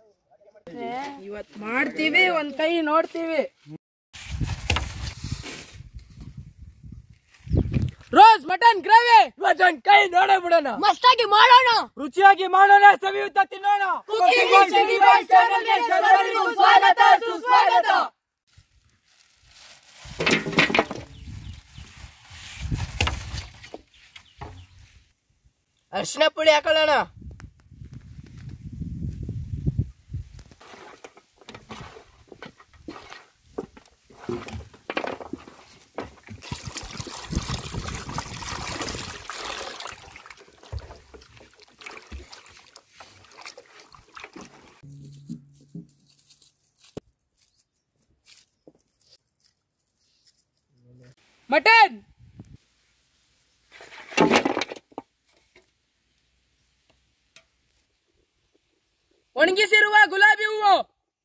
ಇವತ್ ಮಾಡ್ತೀವಿ ಒಂದ್ ಕೈ ನೋಡ್ತೀವಿ ರೋಸ್ ಮಟನ್ ಗ್ರೇವಿ ಇವತ್ತೊಂದ್ ಕೈ ನೋಡೇ ಬಿಡೋಣ ಮಸ್ತಾಗಿ ಮಾಡೋಣ ರುಚಿಯಾಗಿ ಮಾಡೋಣ ಸವಿಯುತ್ತಾ ತಿನ್ನೋಣ ಸ್ವಾಗತ ಸುಸ್ವಾಗತ ಅರ್ಶಿನ ಪುಡಿ ಹಾಕೊಳ್ಳೋಣ ಮಟನ್ ಒಣಗಿಸಿರುವ ಗುಲಾಬಿ ಹೂವು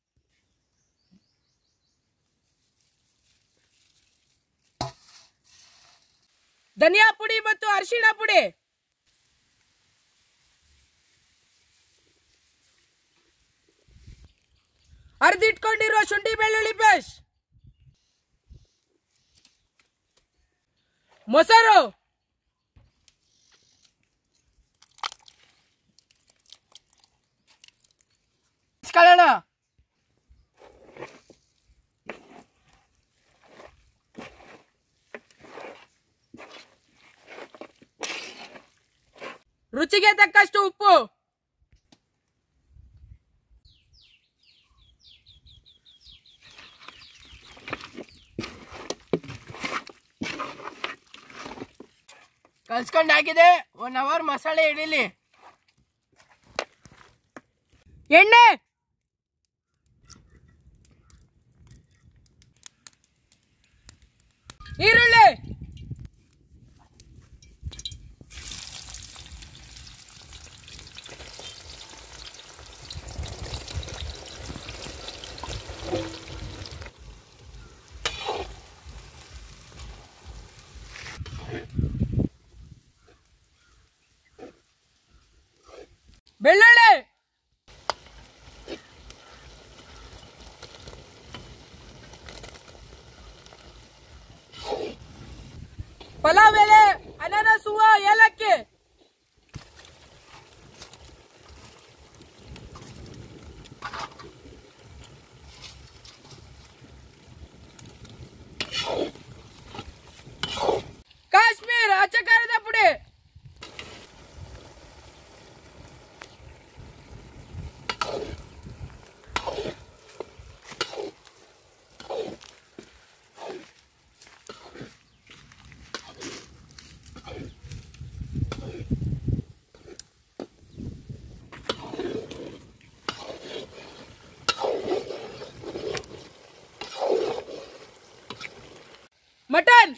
ಧನಿಯಾ ಪುಡಿ ಮತ್ತು ಅರಿಶಿಣ ಪುಡಿ ಅರ್ದಿಟ್ಕೊಂಡಿರುವ ಶುಂಠಿ ಬೆಳ್ಳುಳ್ಳಿ ಪೇಸ್ಟ್ ಮೊಸರು ಇಸ್ಕೊಳ್ಳೋಣ ರುಚಿಗೆ ತಕ್ಕಷ್ಟು ಉಪ್ಪು ಕಲ್ಸ್ಕೊಂಡು ಹಾಕಿದೆ ಒನ್ ಅವರ್ ಮಸಾಲೆ ಹಿಡೀಲಿ ಎಣ್ಣೆ ಈರುಳ್ಳಿ ಬೆಳ್ಳುಳ್ಳಿ ಪಲಾವ್ ಎಲೆ ಅನಾನಸ್ ಹೂವು ಏಲಕ್ಕಿ ಕಾಶ್ಮೀರ್ ಅಚ್ಚಕಾರದ ಪುಡಿ ಮಟನ್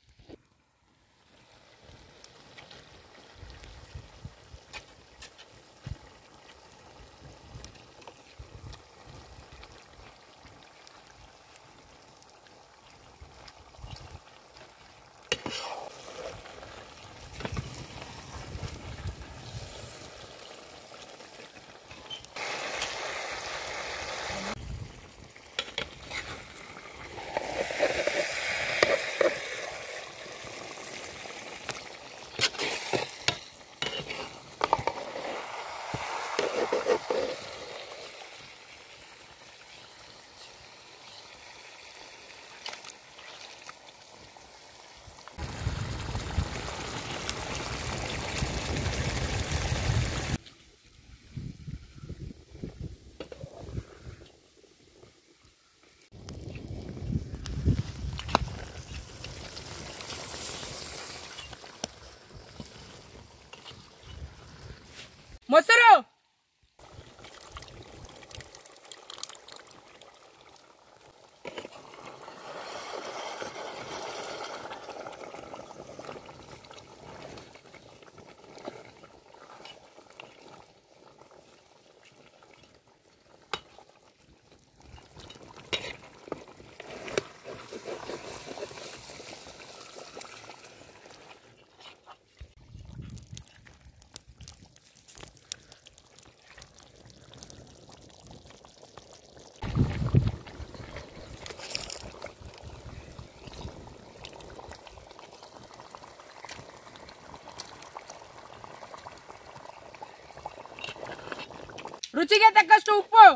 ಮೊಸರು ರುಚಿಗೆ ತಕ್ಕಷ್ಟು ಉಪ್ಪು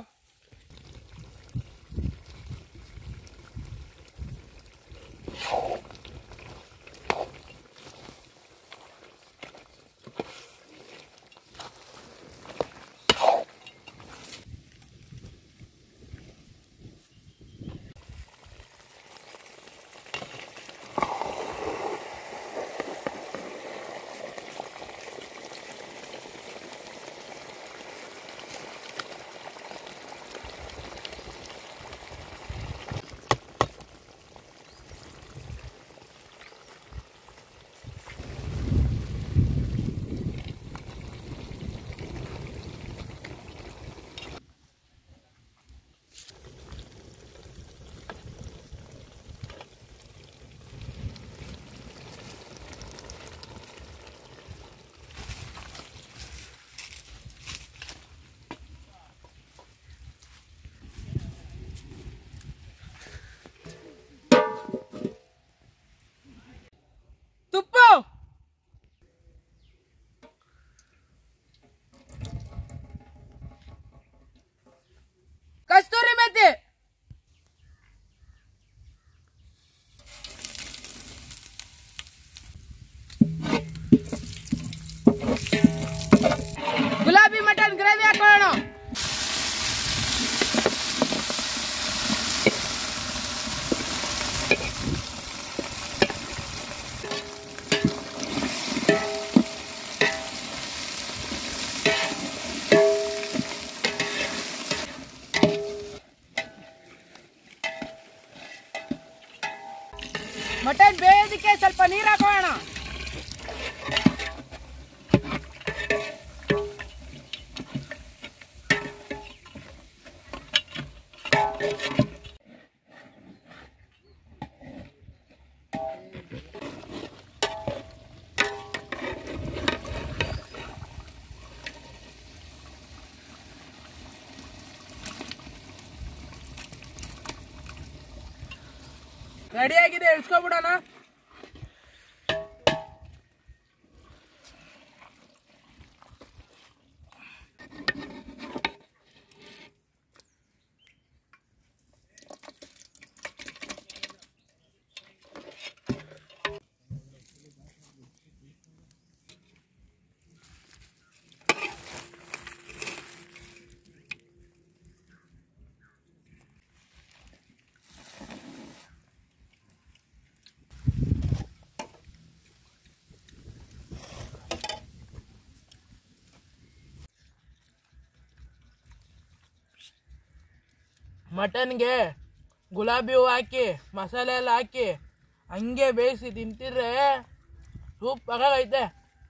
ತುಪ್ಪ ಕಸ್ತೂರಿ ಮೆಥಿ ಗುಲಾಬಿ ಮಟನ್ ಗ್ರೇವಿ ಹಾಕೋಣ ಮಟನ್ ಬೇಯೋದಕ್ಕೆ ಸ್ವಲ್ಪ ನೀರು ಹಾಕೋಣ ರೆಡಿ ಆಗಿದೆ ಇಳಿಸ್ಕೊಬಿಡೋಣ ಮಟನ್ಗೆ ಗುಲಾಬಿ ಹೂವು ಹಾಕಿ ಮಸಾಲೆ ಎಲ್ಲ ಹಾಕಿ ಹಂಗೆ ಬೇಯಿಸಿ ತಿಂತಿದ್ರೆ ಸೂಪರ್ ಆಗೈತೆ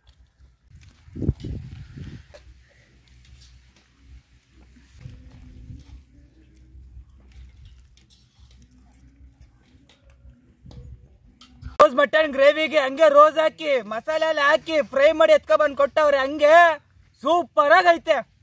ರೋಸ್ ಮಟನ್ ಗ್ರೇವಿಗೆ ಹಂಗೆ ರೋಸ್ ಹಾಕಿ ಮಸಾಲೆ ಎಲ್ಲ ಹಾಕಿ ಫ್ರೈ ಮಾಡಿ ಎತ್ಕೊಬಂದು ಕೊಟ್ಟವ್ರೆ ಹಂಗೆ ಸೂಪರ್ ಆಗೈತೆ